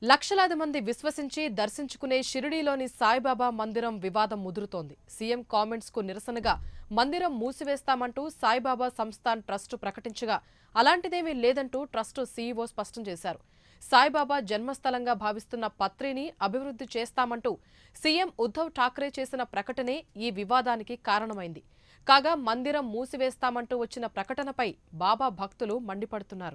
లక్షలాది మంది విశ్వసించి దర్శించుకునే షిరిడీలోని సాయిబాబా మందిరం వివాదం ముదురుతోంది సీఎం కామెంట్స్ కు నిరసనగా మందిరం మూసివేస్తామంటూ సాయిబాబా సంస్థాన్ ట్రస్టు ప్రకటించగా అలాంటిదేమీ లేదంటూ ట్రస్టు సీఈఓ స్పష్టం చేశారు సాయిబాబా జన్మస్థలంగా భావిస్తున్న పత్రిని అభివృద్ధి చేస్తామంటూ సీఎం ఉద్ధవ్ ఠాక్రే చేసిన ప్రకటనే ఈ వివాదానికి కారణమైంది కాగా మందిరం మూసివేస్తామంటూ వచ్చిన ప్రకటనపై బాబా భక్తులు మండిపడుతున్నారు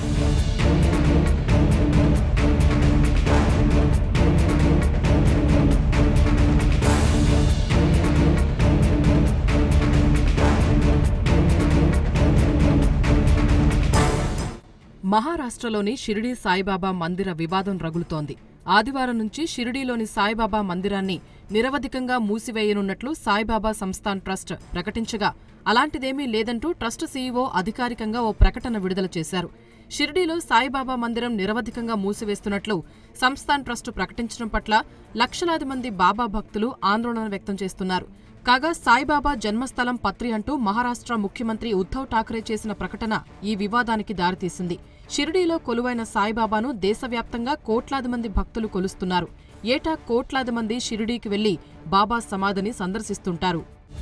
మహారాష్ట్రలోని షిరిడీ సాయిబాబా మందిర వివాదం రగులుతోంది ఆదివారం నుంచి షిరిడీలోని సాయిబాబా మందిరాన్ని నిరవధికంగా మూసివేయనున్నట్లు సాయిబాబా సంస్థాన్ ట్రస్ట్ ప్రకటించగా అలాంటిదేమీ లేదంటూ ట్రస్ట్ సీఈఓ అధికారికంగా ఓ ప్రకటన విడుదల చేశారు షిరిడీలో సాయిబాబా మందిరం నిరవధికంగా మూసివేస్తున్నట్లు సంస్థాన్ ట్రస్ట్ ప్రకటించడం పట్ల లక్షలాది మంది బాబా భక్తులు ఆందోళన వ్యక్తం చేస్తున్నారు కాగా సాయిబాబా జన్మస్థలం పత్రి అంటూ మహారాష్ట్ర ముఖ్యమంత్రి ఉద్ధవ్ ఠాక్రే చేసిన ప్రకటన ఈ వివాదానికి దారితీసింది షిరిడీలో కొలువైన సాయిబాబాను దేశవ్యాప్తంగా కోట్లాది మంది భక్తులు కొలుస్తున్నారు ఏటా కోట్లాది మంది షిరిడీకి వెళ్లి బాబా సమాధిని సందర్శిస్తుంటారు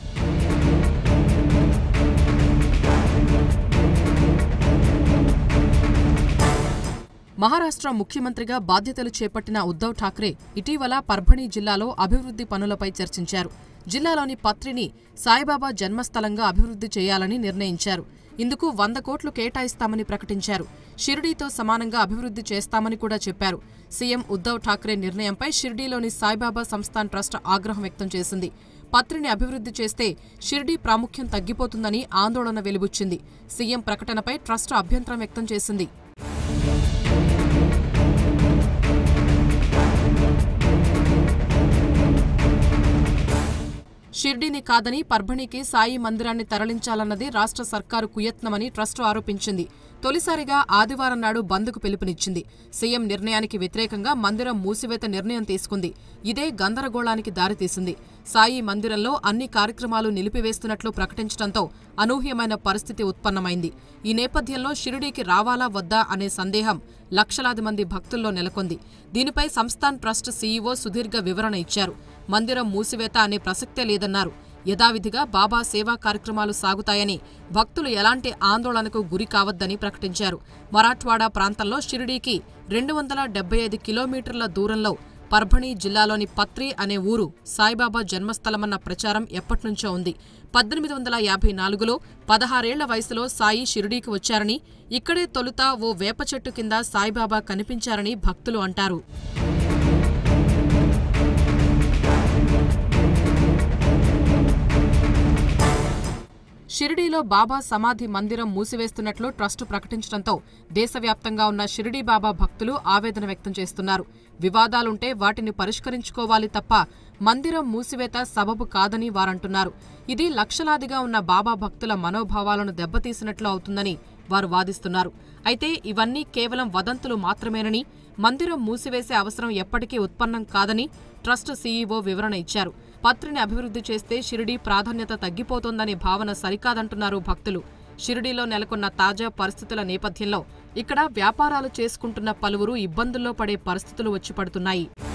మహారాష్ట్ర ముఖ్యమంత్రిగా బాధ్యతలు చేపట్టిన ఉద్ధవ్ ఠాక్రే ఇటీవల పర్భణి జిల్లాలో అభివృద్ధి పనులపై చర్చించారు జిల్లాలోని పత్రిని సాయిబాబా జన్మస్థలంగా అభివృద్ధి చేయాలని నిర్ణయించారు ఇందుకు వంద కోట్లు కేటాయిస్తామని ప్రకటించారు షిరిడీతో సమానంగా అభివృద్ధి చేస్తామని కూడా చెప్పారు సీఎం ఉద్ధవ్ ఠాక్రే నిర్ణయంపై షిరిడీలోని సాయిబాబా సంస్థాన్ ట్రస్ట్ ఆగ్రహం వ్యక్తం చేసింది పత్రిని అభివృద్ధి చేస్తే షిరిడీ ప్రాముఖ్యం తగ్గిపోతుందని ఆందోళన వెలుబుచ్చింది సీఎం ప్రకటనపై ట్రస్ట్ అభ్యంతరం వ్యక్తం చేసింది షిర్డీని కాదని పర్భణికి సాయి మందిరాన్ని తరలించాలన్నది రాష్ట్ర సర్కారు కుయత్నమని ట్రస్టు ఆరోపించింది తొలిసారిగా ఆదివారం నాడు బంద్కు పిలుపునిచ్చింది సీఎం నిర్ణయానికి వ్యతిరేకంగా మందిరం మూసివేత నిర్ణయం తీసుకుంది ఇదే గందరగోళానికి దారితీసింది సాయి మందిరంలో అన్ని కార్యక్రమాలు నిలిపివేస్తున్నట్లు ప్రకటించడంతో అనూహ్యమైన పరిస్థితి ఉత్పన్నమైంది ఈ నేపథ్యంలో షిరిడీకి రావాలా వద్దా అనే సందేహం లక్షలాది మంది భక్తుల్లో నెలకొంది దీనిపై సంస్థాన్ ట్రస్ట్ సీఈఓ సుదీర్ఘ వివరణ ఇచ్చారు మందిరం మూసివేత అనే ప్రసక్తే లేదన్నారు యథావిధిగా బాబా సేవా కార్యక్రమాలు సాగుతాయని భక్తులు ఎలాంటి ఆందోళనకు గురి కావద్దని ప్రకటించారు మరాఠ్వాడా ప్రాంతంలో షిరిడీకి రెండు వందల డెబ్బై ఐదు కిలోమీటర్ల దూరంలో పర్భణి జిల్లాలోని పత్రి అనే ఊరు సాయిబాబా జన్మస్థలమన్న ప్రచారం ఎప్పట్నుంచో ఉంది పద్దెనిమిది వందల యాభై నాలుగులో పదహారేళ్ల వయసులో సాయి షిరిడీకి వచ్చారని ఇక్కడే తొలుత ఓ వేప చెట్టు కింద సాయిబాబా కనిపించారని భక్తులు అంటారు షిరిడీలో బాబా సమాధి మందిరం మూసివేస్తున్నట్లు ట్రస్టు ప్రకటించడంతో దేశవ్యాప్తంగా ఉన్న షిరిడీ బాబా భక్తులు ఆవేదన వ్యక్తం చేస్తున్నారు వివాదాలుంటే వాటిని పరిష్కరించుకోవాలి తప్ప మందిరం మూసివేత సబబు కాదని వారంటున్నారు ఇది లక్షలాదిగా ఉన్న బాబా భక్తుల మనోభావాలను దెబ్బతీసినట్లు అవుతుందని వారు వాదిస్తున్నారు అయితే ఇవన్నీ కేవలం వదంతులు మాత్రమేనని మందిరం మూసివేసే అవసరం ఎప్పటికీ ఉత్పన్నం కాదని ట్రస్ట్ సీఈఓ వివరణ ఇచ్చారు పత్రిని అభివృద్ధి చేస్తే షిరిడీ ప్రాధాన్యత తగ్గిపోతోందనే భావన సరికాదంటున్నారు భక్తులు షిరిడీలో నెలకొన్న తాజా పరిస్థితుల నేపథ్యంలో ఇక్కడ వ్యాపారాలు చేసుకుంటున్న పలువురు ఇబ్బందుల్లో పడే పరిస్థితులు వచ్చి పడుతున్నాయి